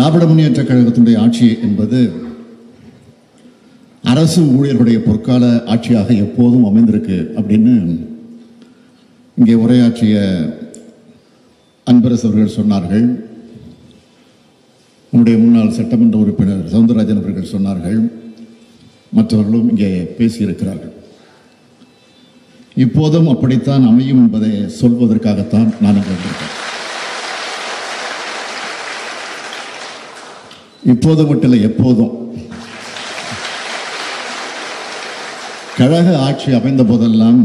திராவிட முன்னேற்ற கழகத்தினுடைய ஆட்சி என்பது அரசு ஊழியர்களுடைய பொற்கால ஆட்சியாக எப்போதும் அமைந்திருக்கு அப்படின்னு இங்கே உரையாற்றிய அன்பரசு அவர்கள் சொன்னார்கள் நம்முடைய முன்னாள் சட்டமன்ற உறுப்பினர் சவுந்தரராஜன் அவர்கள் சொன்னார்கள் மற்றவர்களும் இங்கே பேசியிருக்கிறார்கள் இப்போதும் அப்படித்தான் அமையும் என்பதை சொல்வதற்காகத்தான் நான் இங்கே வந்திருக்கேன் இப்போது மட்டும் இல்லை எப்போதும் கழக ஆட்சி அமைந்த போதெல்லாம்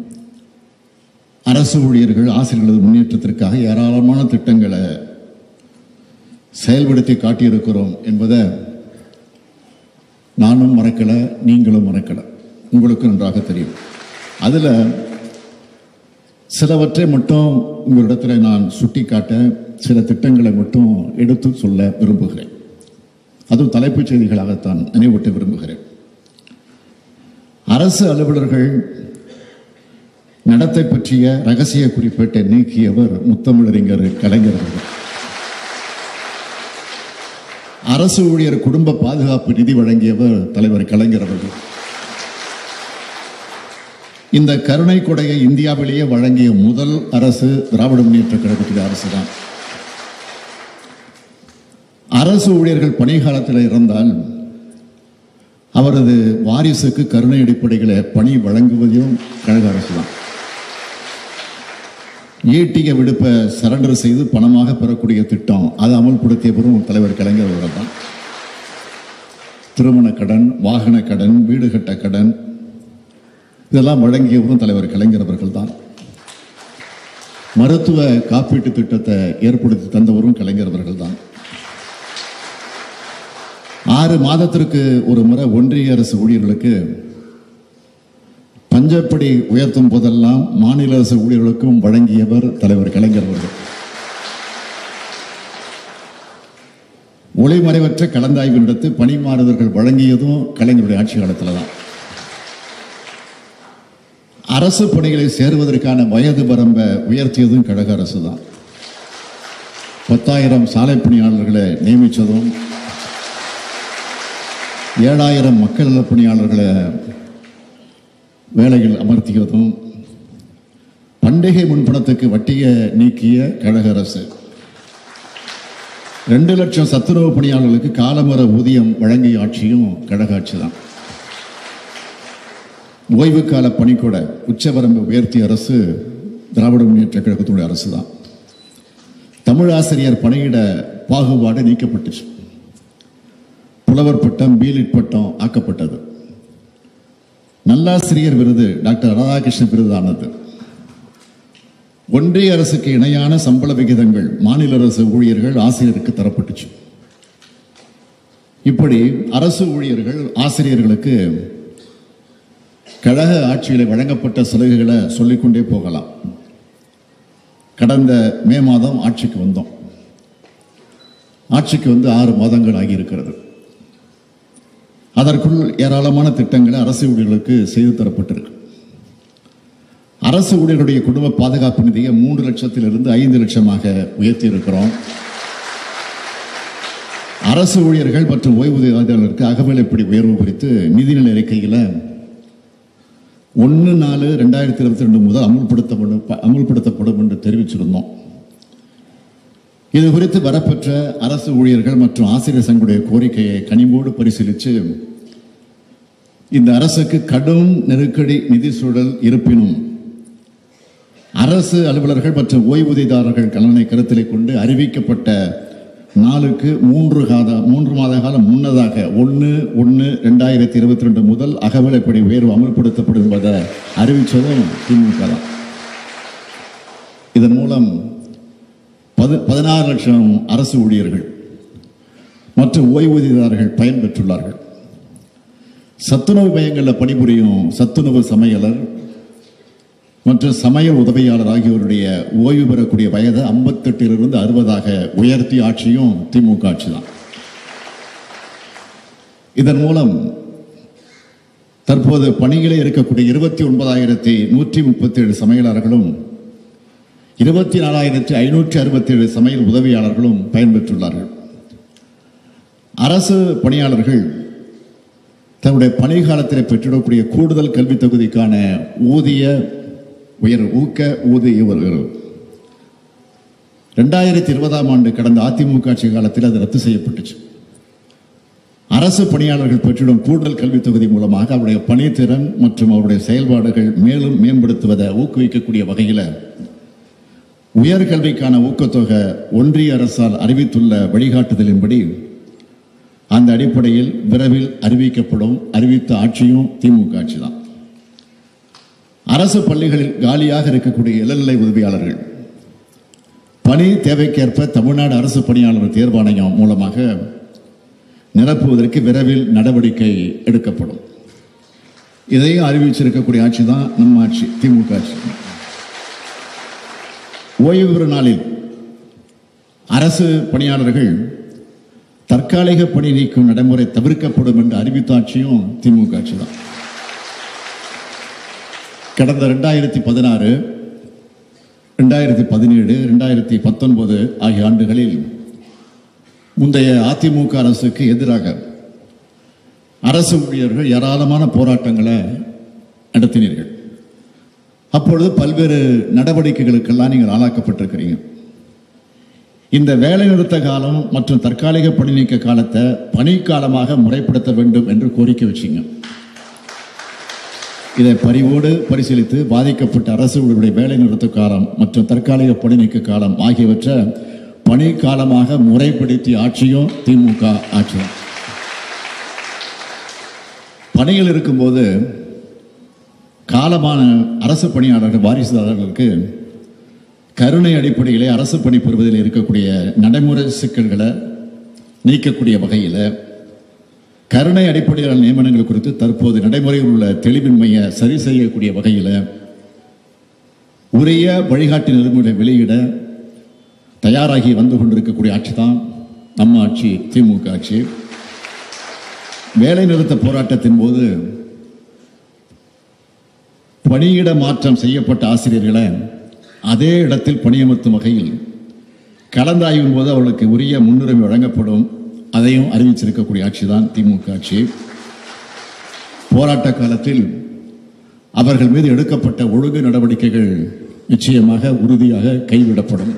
அரசு ஊழியர்கள் ஆசிரியர்களது முன்னேற்றத்திற்காக ஏராளமான திட்டங்களை செயல்படுத்தி காட்டியிருக்கிறோம் என்பதை நானும் மறக்கலை நீங்களும் மறக்கலை உங்களுக்கு நன்றாக தெரியும் அதில் சிலவற்றை மட்டும் உங்களிடத்தில் நான் சுட்டிக்காட்ட சில திட்டங்களை மட்டும் எடுத்து சொல்ல விரும்புகிறேன் அதுவும் தலைப்புச் செய்திகளாகத்தான் நினைவூட்ட விரும்புகிறேன் அரசு அலுவலர்கள் நடத்தை பற்றிய ரகசிய குறிப்பேட்டை நீக்கியவர் முத்தமிழறிஞர் கலைஞர் அவர்கள் அரசு ஊழியர் குடும்ப பாதுகாப்பு நிதி வழங்கியவர் தலைவர் கலைஞர் அவர்கள் இந்த கருணை கொடையை இந்தியாவிலேயே வழங்கிய முதல் அரசு திராவிட முன்னேற்ற கழகத்துடைய அரசு தான் அரசு ஊழியர்கள் பணிகாலத்தில் இறந்தால் அவரது வாரிசுக்கு கருணை அடிப்படையில் பணி வழங்குவதையும் கழக அரசு தான் ஈட்டிய விடுப்பை சரண்டர் செய்து பணமாக பெறக்கூடிய திட்டம் அதை அமல்படுத்தியவரும் தலைவர் கலைஞர் அவர்கள் தான் திருமண கடன் வாகன கடன் வீடு கட்ட கடன் இதெல்லாம் வழங்கியவரும் தலைவர் கலைஞர் அவர்கள் தான் மருத்துவ காப்பீட்டு திட்டத்தை ஏற்படுத்தி தந்தவரும் கலைஞர் அவர்கள் தான் ஆறு மாதத்திற்கு ஒரு முறை ஒன்றிய அரசு ஊழியர்களுக்கு பஞ்சப்படி உயர்த்தும் போதெல்லாம் மாநில அரசு ஊழியர்களுக்கும் வழங்கியவர் தலைவர் கலைஞர் அவர்கள் ஒளிமறைவற்ற கலந்தாய்வு நடத்தி பணி மாறுதல்கள் வழங்கியதும் கலைஞருடைய ஆட்சி காலத்தில் தான் அரசு பணிகளை சேருவதற்கான வயது வரம்பை உயர்த்தியதும் கழக அரசு தான் பத்தாயிரம் சாலை பணியாளர்களை நியமித்ததும் ஏழாயிரம் மக்கள் நலப் பணியாளர்களை வேலையில் அமர்த்தியதும் பண்டிகை முன்பணத்துக்கு வட்டியை நீக்கிய கழக அரசு ரெண்டு லட்சம் சத்துணவு பணியாளர்களுக்கு காலமுற ஊதியம் வழங்கிய ஆட்சியும் கழக ஆட்சி தான் ஓய்வு கால பணிக்கூட உச்சவரம்பு உயர்த்திய அரசு திராவிட முன்னேற்ற கழகத்தினுடைய அரசு தான் தமிழ் ஆசிரியர் பணியிட பாகுபாடு நீக்கப்பட்டுச்சு புலவர் பட்டம் பீலிட் பட்டம் ஆக்கப்பட்டது நல்லாசிரியர் விருது டாக்டர் ராதாகிருஷ்ணன் விருதானது ஒன்றிய அரசுக்கு இணையான சம்பள விகிதங்கள் மாநில அரசு ஊழியர்கள் ஆசிரியருக்கு தரப்பட்டுச்சு இப்படி அரசு ஊழியர்கள் ஆசிரியர்களுக்கு கழக ஆட்சியில் வழங்கப்பட்ட சலுகைகளை சொல்லிக்கொண்டே போகலாம் கடந்த மே மாதம் ஆட்சிக்கு வந்தோம் ஆட்சிக்கு வந்து ஆறு மாதங்கள் ஆகியிருக்கிறது அதற்குள் ஏராளமான திட்டங்களை அரசு ஊழியர்களுக்கு செய்து தரப்பட்டிருக்கு அரசு ஊழியர்களுடைய குடும்ப பாதுகாப்பு நிதியை மூன்று லட்சத்திலிருந்து ஐந்து லட்சமாக உயர்த்தி இருக்கிறோம் அரசு ஊழியர்கள் மற்றும் ஓய்வூதியர்களுக்கு அகவிலைப்படி உயர்வு குறித்து நிதிநிலை அறிக்கையில் ஒன்று நாலு ரெண்டாயிரத்தி இருபத்தி ரெண்டு முதல் அமுல்படுத்தப்படும் அமுல்படுத்தப்படும் என்று தெரிவிச்சிருந்தோம் இது குறித்து வரப்பெற்ற அரசு ஊழியர்கள் மற்றும் ஆசிரியர் சங்களுடைய கோரிக்கையை கனிவோடு பரிசீலித்து இந்த அரசுக்கு கடும் நெருக்கடி நிதி சூழல் இருப்பினும் அரசு அலுவலர்கள் மற்றும் ஓய்வூதியதாரர்கள் கலனை கருத்திலே கொண்டு அறிவிக்கப்பட்ட நாளுக்கு மூன்று காத மூன்று மாத காலம் முன்னதாக ஒன்று ஒன்று ரெண்டாயிரத்தி இருபத்தி ரெண்டு முதல் அகவிலைப்படி உயர்வு அமல்படுத்தப்படும் என்பதை அறிவித்ததும் திமுக தான் இதன் மூலம் பது பதினாறு லட்சம் அரசு ஊழியர்கள் மற்றும் ஓய்வூதியதாரர்கள் பயன்பெற்றுள்ளார்கள் சத்துணவு மையங்களில் பணிபுரியும் சத்துணவு சமையலர் மற்றும் சமையல் உதவியாளர் ஆகியோருடைய ஓய்வு பெறக்கூடிய வயதை ஐம்பத்தெட்டிலிருந்து அறுபதாக உயர்த்தி ஆட்சியும் திமுக ஆட்சி தான் இதன் மூலம் தற்போது பணிகளே இருக்கக்கூடிய இருபத்தி ஒன்பதாயிரத்தி நூற்றி முப்பத்தி ஏழு சமையலாளர்களும் இருபத்தி நாலாயிரத்தி ஐநூற்றி அறுபத்தி ஏழு சமையல் உதவியாளர்களும் பயன்பெற்றுள்ளார்கள் அரசு பணியாளர்கள் தன்னுடைய பணி காலத்தில் பெற்றிடக்கூடிய கூடுதல் கல்வி தகுதிக்கான ஊதிய உயர் ஊக்க ஊதிய உயர்வு ரெண்டாயிரத்தி இருபதாம் ஆண்டு கடந்த அதிமுக ஆட்சி காலத்தில் அது ரத்து செய்யப்பட்டுச்சு அரசு பணியாளர்கள் பெற்றிடும் கூடுதல் கல்வித் தொகுதி மூலமாக அவருடைய பணித்திறன் மற்றும் அவருடைய செயல்பாடுகள் மேலும் மேம்படுத்துவதை ஊக்குவிக்கக்கூடிய வகையில் உயர்கல்விக்கான ஊக்கத்தொகை ஒன்றிய அரசால் அறிவித்துள்ள வழிகாட்டுதலின்படி அந்த அடிப்படையில் விரைவில் அறிவிக்கப்படும் அறிவித்த ஆட்சியும் திமுக ஆட்சி தான் அரசு பள்ளிகளில் காலியாக இருக்கக்கூடிய இளநிலை உதவியாளர்கள் பணி தேவைக்கேற்ப தமிழ்நாடு அரசு பணியாளர் தேர்வாணையம் மூலமாக நிரப்புவதற்கு விரைவில் நடவடிக்கை எடுக்கப்படும் இதையும் அறிவிச்சிருக்கக்கூடிய ஆட்சி தான் நம்ம ஆட்சி திமுக ஆட்சி ஓய்வு பெறும் நாளில் அரசு பணியாளர்கள் தற்காலிக பணி நீக்கும் நடைமுறை தவிர்க்கப்படும் என்று அறிவித்த ஆட்சியும் திமுக ஆட்சி தான் கடந்த ரெண்டாயிரத்தி பதினாறு ரெண்டாயிரத்தி பதினேழு ரெண்டாயிரத்தி பத்தொன்பது ஆகிய ஆண்டுகளில் முந்தைய அதிமுக அரசுக்கு எதிராக அரசு ஊழியர்கள் ஏராளமான போராட்டங்களை நடத்தினீர்கள் அப்பொழுது பல்வேறு நடவடிக்கைகளுக்கெல்லாம் நீங்கள் ஆளாக்கப்பட்டிருக்கிறீங்க இந்த வேலைநிறுத்த காலம் மற்றும் தற்காலிக பணி நீக்க காலத்தை பணிக்காலமாக முறைப்படுத்த வேண்டும் என்று கோரிக்கை வச்சீங்க இதை பரிவோடு பரிசீலித்து பாதிக்கப்பட்ட அரசு ஊழியர்களுடைய வேலை நிறுத்த காலம் மற்றும் தற்காலிக பணி நீக்க காலம் ஆகியவற்றை பணி காலமாக முறைப்படுத்திய ஆட்சியும் திமுக ஆட்சியும் பணியில் இருக்கும்போது காலமான அரசு பணியாளர்கள் வாரிசுதாரர்களுக்கு கருணை அடிப்படையிலே அரசு பணி பெறுவதில் இருக்கக்கூடிய நடைமுறை சிக்கல்களை நீக்கக்கூடிய வகையில் கருணை அடிப்படையிலான நியமனங்கள் குறித்து தற்போது நடைமுறையில் உள்ள தெளிவின்மையை சரி செய்யக்கூடிய வகையில் உரிய வழிகாட்டு நெறிமுறை வெளியிட தயாராகி வந்து கொண்டிருக்கக்கூடிய ஆட்சி தான் நம்ம ஆட்சி திமுக ஆட்சி வேலை நிறுத்த போராட்டத்தின் போது பணியிட மாற்றம் செய்யப்பட்ட ஆசிரியர்களை அதே இடத்தில் பணியமர்த்தும் வகையில் கலந்தாய்வின் போது அவர்களுக்கு உரிய முன்னுரிமை வழங்கப்படும் அதையும் அறிவிச்சிருக்கக்கூடிய ஆட்சி தான் திமுக ஆட்சி போராட்ட காலத்தில் அவர்கள் மீது எடுக்கப்பட்ட ஒழுங்கு நடவடிக்கைகள் நிச்சயமாக உறுதியாக கைவிடப்படும்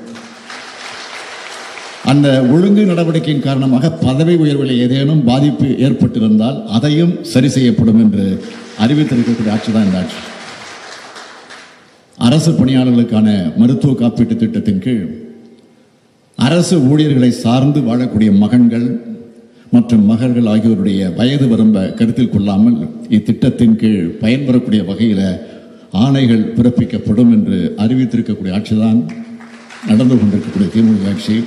அந்த ஒழுங்கு நடவடிக்கையின் காரணமாக பதவி உயர்வில் ஏதேனும் பாதிப்பு ஏற்பட்டிருந்தால் அதையும் சரி செய்யப்படும் என்று அறிவித்திருக்கக்கூடிய ஆட்சி தான் இந்த ஆட்சி அரசு பணியாளர்களுக்கான மருத்துவ காப்பீட்டு திட்டத்தின் கீழ் அரசு ஊழியர்களை சார்ந்து வாழக்கூடிய மகன்கள் மற்றும் மகள்கள் ஆகியோருடைய வயது வரம்பை கருத்தில் கொள்ளாமல் இத்திட்டத்தின் கீழ் பயன்பெறக்கூடிய வகையில் ஆணைகள் பிறப்பிக்கப்படும் என்று அறிவித்திருக்கக்கூடிய ஆட்சிதான் நடந்து கொண்டிருக்கக்கூடிய திமுக ஆட்சி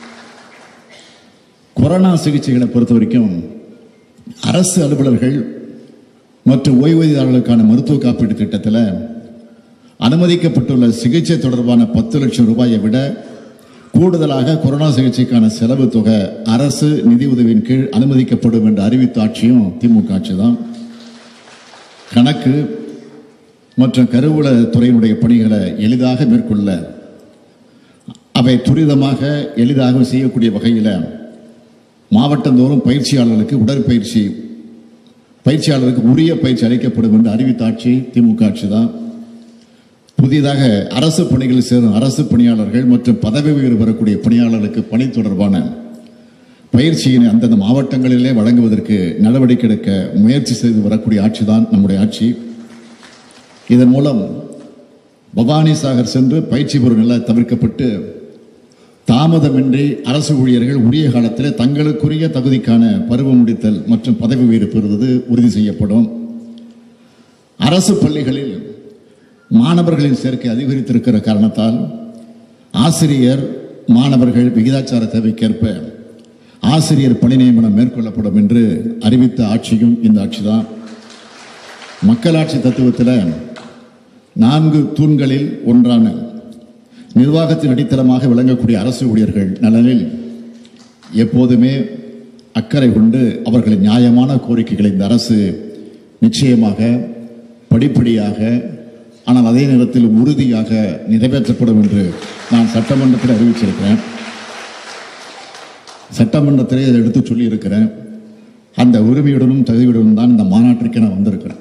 கொரோனா சிகிச்சைகளை பொறுத்த வரைக்கும் அரசு அலுவலர்கள் மற்றும் ஓய்வூதியர்களுக்கான மருத்துவ காப்பீட்டு திட்டத்தில் அனுமதிக்கப்பட்டுள்ள சிகிச்சை தொடர்பான பத்து லட்சம் ரூபாயை விட கூடுதலாக கொரோனா சிகிச்சைக்கான செலவு தொகை அரசு நிதி உதவியின் கீழ் அனுமதிக்கப்படும் என்று அறிவித்த ஆட்சியும் திமுக ஆட்சி தான் கணக்கு மற்றும் கருவூல துறையினுடைய பணிகளை எளிதாக மேற்கொள்ள அவை துரிதமாக எளிதாக செய்யக்கூடிய வகையில் மாவட்டந்தோறும் பயிற்சியாளர்களுக்கு உடற்பயிற்சி பயிற்சியாளருக்கு உரிய பயிற்சி அளிக்கப்படும் என்று அறிவித்த ஆட்சி திமுக ஆட்சி தான் புதிதாக அரசு பணிகளில் சேரும் அரசு பணியாளர்கள் மற்றும் பதவி உயர்வு பெறக்கூடிய பணியாளர்களுக்கு பணி தொடர்பான பயிற்சியினை அந்தந்த மாவட்டங்களிலே வழங்குவதற்கு நடவடிக்கை எடுக்க முயற்சி செய்து வரக்கூடிய ஆட்சி தான் நம்முடைய ஆட்சி இதன் மூலம் பவானி சாகர் சென்று பயிற்சி பெறும் நிலை தவிர்க்கப்பட்டு தாமதமின்றி அரசு ஊழியர்கள் உரிய காலத்தில் தங்களுக்குரிய தகுதிக்கான பருவ முடித்தல் மற்றும் பதவி உயர்வு பெறுவது உறுதி செய்யப்படும் அரசு பள்ளிகளில் மாணவர்களின் சேர்க்கை அதிகரித்திருக்கிற காரணத்தால் ஆசிரியர் மாணவர்கள் விகிதாச்சார தேவைக்கேற்ப ஆசிரியர் பணி நியமனம் மேற்கொள்ளப்படும் என்று அறிவித்த ஆட்சியும் இந்த ஆட்சிதான் மக்களாட்சி தத்துவத்தில் நான்கு தூண்களில் ஒன்றான நிர்வாகத்தின் அடித்தளமாக விளங்கக்கூடிய அரசு ஊழியர்கள் நலனில் எப்போதுமே அக்கறை கொண்டு அவர்களின் நியாயமான கோரிக்கைகளை இந்த அரசு நிச்சயமாக படிப்படியாக ஆனால் அதே நேரத்தில் உறுதியாக நிறைவேற்றப்படும் என்று நான் சட்டமன்றத்தில் அறிவிச்சிருக்கிறேன் சட்டமன்றத்திலே அதை எடுத்து சொல்லி இருக்கிறேன் அந்த உரிமையுடனும் தகுதியுடனும் தான் இந்த மாநாட்டிற்கு நான் வந்திருக்கிறேன்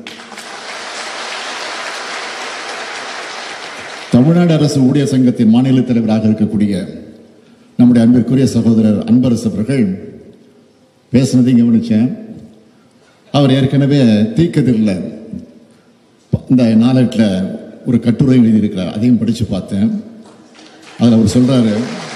தமிழ்நாடு அரசு ஊழியர் சங்கத்தின் மாநில தலைவராக இருக்கக்கூடிய நம்முடைய அன்பிற்குரிய சகோதரர் அன்பரசு அவர்கள் பேசுனதையும் கவனிச்சேன் அவர் ஏற்கனவே தீக்கதிரில் இந்த நாளேட்டில் ஒரு கட்டுரை எழுதியிருக்கிறார் அதையும் படித்து பார்த்தேன் அதில் அவர் சொல்றாரு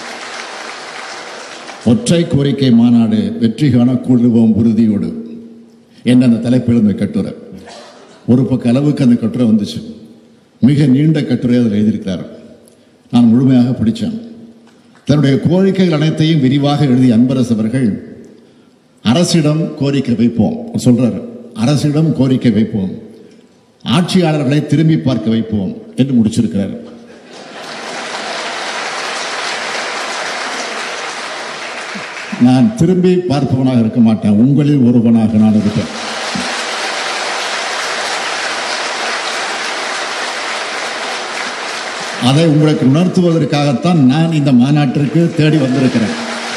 ஒற்றை கோரிக்கை மாநாடு வெற்றி காண கூடுவோம் உறுதியோடு என்ற அந்த தலைப்பில் இந்த கட்டுரை ஒரு பக்க அளவுக்கு அந்த கட்டுரை வந்துச்சு மிக நீண்ட கட்டுரை அதில் எழுதியிருக்கிறார் நான் முழுமையாக படித்தேன் தன்னுடைய கோரிக்கைகள் அனைத்தையும் விரிவாக எழுதிய அன்பரசு அவர்கள் அரசிடம் கோரிக்கை வைப்போம் அவர் சொல்றாரு அரசிடம் கோரிக்கை வைப்போம் ஆட்சியாளர்களை திரும்பி பார்க்க வைப்போம் என்று முடிச்சிருக்கிறார் நான் திரும்பி பார்ப்பவனாக இருக்க மாட்டேன் உங்களில் ஒருவனாக நான் இருப்பேன் அதை உங்களுக்கு உணர்த்துவதற்காகத்தான் நான் இந்த மாநாட்டிற்கு தேடி வந்திருக்கிறேன்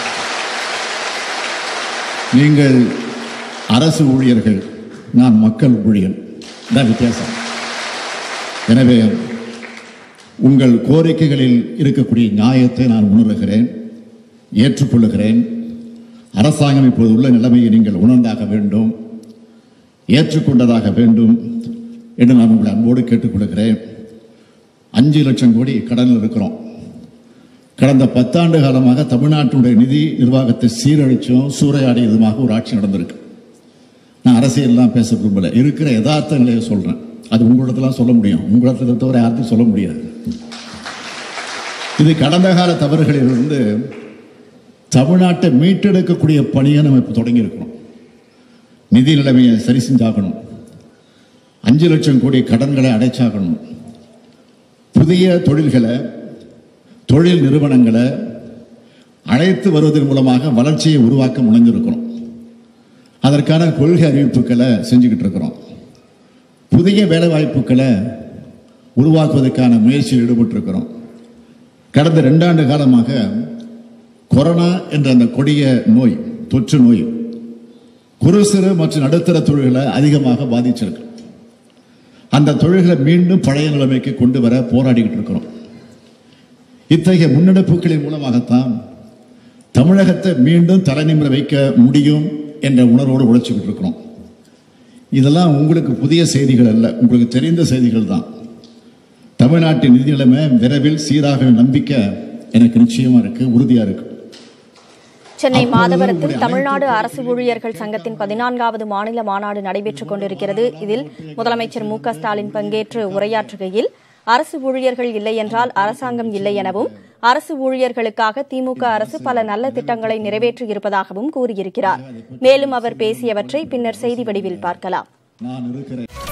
நீங்கள் அரசு ஊழியர்கள் நான் மக்கள் ஊழியர் தான் வித்தியாசம் எனவே உங்கள் கோரிக்கைகளில் இருக்கக்கூடிய நியாயத்தை நான் உணர்கிறேன் ஏற்றுக்கொள்ளுகிறேன் அரசாங்கம் இப்போது உள்ள நிலைமையை நீங்கள் உணர்ந்தாக வேண்டும் ஏற்றுக்கொண்டதாக வேண்டும் என்று நான் உங்களை அன்போடு கேட்டுக்கொள்கிறேன் அஞ்சு லட்சம் கோடி கடனில் இருக்கிறோம் கடந்த பத்தாண்டு காலமாக தமிழ்நாட்டுடைய நிதி நிர்வாகத்தை சீரழிச்சும் சூறையாடியதுமாக ஒரு ஆட்சி நடந்திருக்கு நான் அரசியல்லாம் பேச விரும்பல இருக்கிற யதார்த்தங்களை சொல்றேன் அது உங்களிடத்துலாம் சொல்ல முடியும் உங்களிடத்துல தவிர யாருக்கும் சொல்ல முடியாது இது கடந்த கால தவறுகளிலிருந்து தமிழ்நாட்டை மீட்டெடுக்கக்கூடிய பணியை நம்ம இப்போ தொடங்கி இருக்கிறோம் நிதி நிலைமையை சரி செஞ்சாகணும் அஞ்சு லட்சம் கோடி கடன்களை அடைச்சாகணும் புதிய தொழில்களை தொழில் நிறுவனங்களை அழைத்து வருவதன் மூலமாக வளர்ச்சியை உருவாக்க முனைஞ்சிருக்கிறோம் அதற்கான கொள்கை அறிவிப்புகளை செஞ்சுக்கிட்டு இருக்கிறோம் புதிய வேலைவாய்ப்புகளை உருவாக்குவதற்கான முயற்சியில் ஈடுபட்டிருக்கிறோம் கடந்த ரெண்டாண்டு காலமாக கொரோனா என்ற அந்த கொடிய நோய் தொற்று நோய் குறு சிறு மற்றும் நடுத்தர தொழில்களை அதிகமாக பாதிச்சிருக்கு அந்த தொழில்களை மீண்டும் பழைய நிலைமைக்கு கொண்டு வர போராடிக்கிட்டு இருக்கிறோம் இத்தகைய முன்னெடுப்புகளின் மூலமாகத்தான் தமிழகத்தை மீண்டும் தலைநிமிர வைக்க முடியும் என்ற உணர்வோடு உழைச்சிக்கிட்டு இருக்கிறோம் இதெல்லாம் உங்களுக்கு புதிய செய்திகள் அல்ல உங்களுக்கு தெரிந்த செய்திகள் தான் தமிழ்நாட்டின் நிதி நிலைமை விரைவில் சீராக நம்பிக்கை எனக்கு நிச்சயமா இருக்கு உறுதியா இருக்கு சென்னை அப்போது மாதவரத்தில் உங்களுடைய தமிழ்நாடு அனைத்து அரசு ஊழியர்கள் சங்கத்தின் பதினான்காவது மாநில மாநாடு நடைபெற்றுக் கொண்டிருக்கிறது இதில் முதலமைச்சர் மு க ஸ்டாலின் பங்கேற்று உரையாற்றுகையில் அரசு ஊழியர்கள் இல்லை என்றால் அரசாங்கம் இல்லை எனவும் அரசு ஊழியர்களுக்காக திமுக அரசு பல நல்ல திட்டங்களை நிறைவேற்றியிருப்பதாகவும் கூறியிருக்கிறார் மேலும் அவர் பேசியவற்றை பின்னர் செய்தி வடிவில் பார்க்கலாம் நான் இருக்கிறேன்